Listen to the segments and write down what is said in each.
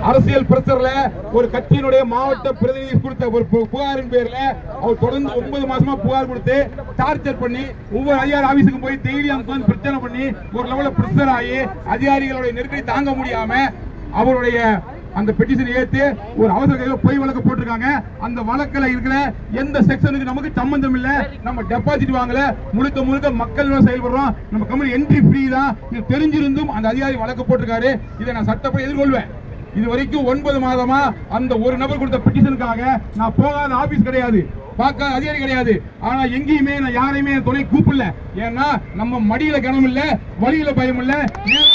அரசியல் பிரச்சனைல ஒரு கட்சியினுடைய மாவட்ட பிரதிநிதி கொடுத்த ஒரு பு- புகாரின் பேர்ல அவர் தொடர்ந்து ஒன்பது மாசமா புகார் கொடுத்து டார்ச்சர் பண்ணி ஒவ்வொரு அதிகாரி ஆபீஸுக்கு போய் டெய்லி அங்க உட்கார்ந்து பிரச்சனை பண்ணி ஒரு லெவல்ல பிரஷர் ஆகி அதிகாரிகளுடைய நெருக்கடி தாங்க முடியாம அவருடைய அந்த பெட்டிஷன் ஏத்து ஒரு அவசர கையில பொய் வழக்கு போட்டிருக்காங்க அந்த வழக்குல இருக்கிற எந்த செக்ஷனுக்கு நமக்கு சம்பந்தம் இல்ல நம்ம டெபாசிட் வாங்கல முழுக்க முழுக்க மக்கள் செயல்படுறோம் நம்ம கம்பெனி என்ட்ரி ஃப்ரீ தான் இது தெரிஞ்சிருந்தும் அந்த அதிகாரி வழக்கு போட்டிருக்காரு இதை நான் சட்டப்படி எதிர்கொள்வேன் இது வரைக்கும் ஒன்பது மாதமா அந்த ஒரு நபர் கொடுத்த பெட்டிஷனுக்காக நான் போகாத ஆபீஸ் கிடையாது பார்க்காத அதிகாரி கிடையாது ஆனா எங்கேயுமே நான் யாரையுமே என் துணை கூப்பிடல ஏன்னா நம்ம மடியில கனம் இல்ல வழியில பயம் இல்ல நேரம்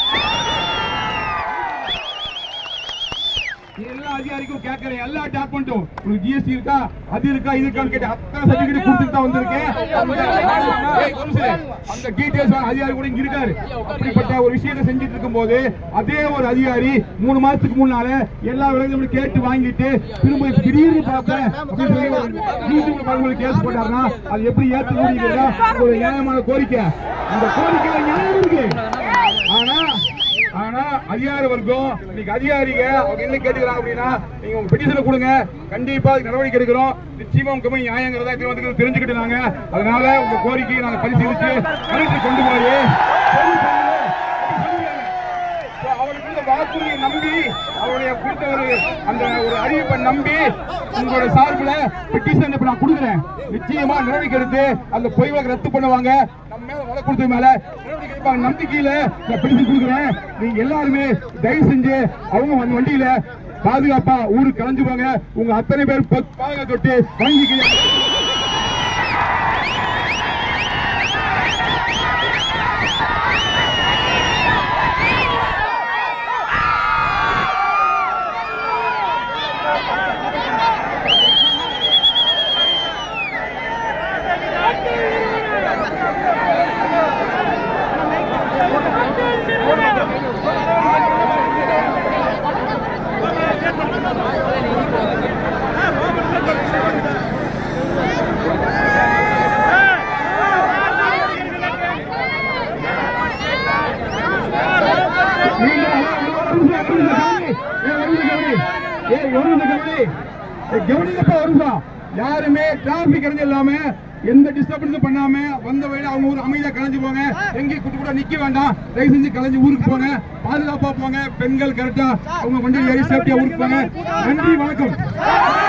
எல்லா அதிகாரிக்கும் கேட்கிறேன் எல்லா டாக்குமெண்ட்டும் ஒரு ஜிஎஸ்டி இருக்கா அது இருக்கா இது இருக்கான்னு கேட்டு அத்தனை சர்டிபிகேட் கொடுத்துட்டு தான் வந்திருக்கேன் அந்த- ஏய், ஒரு நிமிஷம். அந்த டீடைல்ஸ் அதிகாரி கூட இங்க இருக்காரு அப்படிப்பட்ட ஒரு விஷயத்தை செஞ்சுட்டு இருக்கும்போது அதே ஒரு அதிகாரி மூணு மாசத்துக்கு முன்னால எல்லா விலங்குகளும் கேட்டு வாங்கிட்டு திரும்ப திடீர்னு பார்த்தேன் அப்படின்னு சொல்லி ஒரு யூடியூப்ல பார்க்கும்போது கேஸ் போட்டாருன்னா அது எப்படி ஏற்ற முடியுங்களா ஒரு நியாயமான கோரிக்கை அந்த கோரிக்கையில நியாயம் இருக்கு ஆனா ஆனா அதிகார வர்க்கம் இன்னைக்கு அதிகாரிங்க அவங்க என்ன கேட்டுக்கிறாங்க அப்படின்னா நீங்க உங்க பெட்டிஷனை கொடுங்க கண்டிப்பா அதுக்கு நடவடிக்கை எடுக்கிறோம் நிச்சயமா உங்க கம்பெனி நியாயங்கிறதா இது வந்து தெரிஞ்சுக்கிட்டு நாங்க அதனால உங்க கோரிக்கையை நாங்க பரிசீலிச்சு கலெக்டர் கொண்டு போய் சரி பண்ணுங்க. So, அவருக்கு இந்த வாக்குறுதியை நம்பி அவருடைய கொடுத்த ஒரு அந்த ஒரு அறிவிப்பை நம்பி உங்களோட சார்பில் பெட்டிஷன் இப்ப நான் கொடுக்குறேன் நிச்சயமா நடவடிக்கை எடுத்து அந்த பொய் வழக்கு ரத்து பண்ணுவாங்க நம்ம மேல வழக்கு கொடுத்த மேல நடவடிக்கை எடுப்பாங்க நம்பிக்கையில நான் பெட்டிஷன் கொடுக்குறேன் நீங்க எல்லாருமே தயவு செஞ்சு அவங்க அந்த வண்டியில பாதுகாப்பா ஊருக்கு கலைஞ்சு போங்க உங்க அத்தனை பேர் ப- பாதுகாப்பு தொட்டு வாங்கிக்கிறேன் நீங்க ஒரு நிமிஷம், ஒரு நிமிஷம் கவனி. ஏய், ஒரு நிமிஷம் கவனி. ஏய், ஒரு நிமிஷம் கவனி. ஏய், கவனிங்கப்பா, ஒரு நிமிஷம். யாருமே டிராபிக் இருந்து இல்லாம எந்த டிஸ்டர்பன்ஸும் பண்ணாம வந்த வழியில அவங்க ஊர் அமைதியா கலைஞ்சு போங்க எங்கேயும் குட்டு கூட நிக்க வேண்டாம் தயவு செஞ்சு கலைஞ்சு ஊருக்கு போங்க பாதுகாப்பா போங்க பெண்கள் கரெக்டா அவங்க வண்டியில் ஏறி சேஃப்டியா ஊருக்கு போங்க நன்றி வணக்கம்